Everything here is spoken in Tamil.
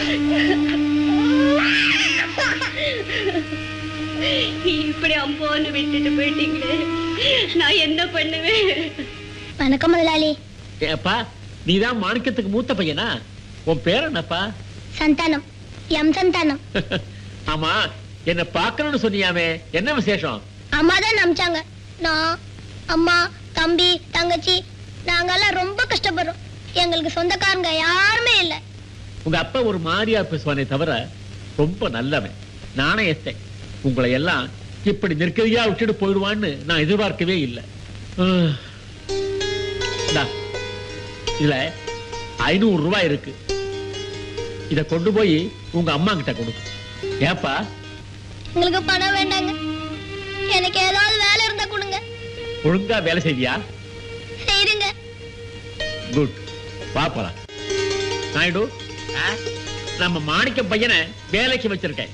இப்படி அம்போன்னு விட்டுட்டு போயிட்டீங்களே நான் என்ன பண்ணுவேன் வணக்கம் முதலாளி ஏப்பா நீதான் மாணிக்கத்துக்கு மூத்த பையனா உன் பேர் என்னப்பா சந்தானம் எம் சந்தானம் ஆமா என்ன பார்க்கணும்னு சொன்னியாமே என்ன விசேஷம் அம்மா தான் நம்பிச்சாங்க நான் அம்மா தம்பி தங்கச்சி நாங்கெல்லாம் ரொம்ப கஷ்டப்படுறோம் எங்களுக்கு சொந்தக்காரங்க யாருமே இல்லை உங்க அப்பா ஒரு மாதிரியா பேசுவானே தவிர ரொம்ப நல்லவன் நானே எத்தேன் உங்களை எல்லாம் இப்படி நெருக்கடியா விட்டுட்டு போயிடுவான்னு நான் எதிர்பார்க்கவே இல்லை உம். இந்தா, இதுல ஐநூறு ரூபாய் இருக்கு இத கொண்டு போய் உங்க அம்மா கிட்ட கொடு ஏப்பா எங்களுக்கு பணம் வேண்டாங்க எனக்கு ஏதாவது வேலை இருந்தா கொடுங்க ஒழுங்கா வேலை செய்வியா செய்யுங்க குட் வா போலாம் நாயுடு நம்ம மாணிக்க பையனை வேலைக்கு வச்சிருக்கேன்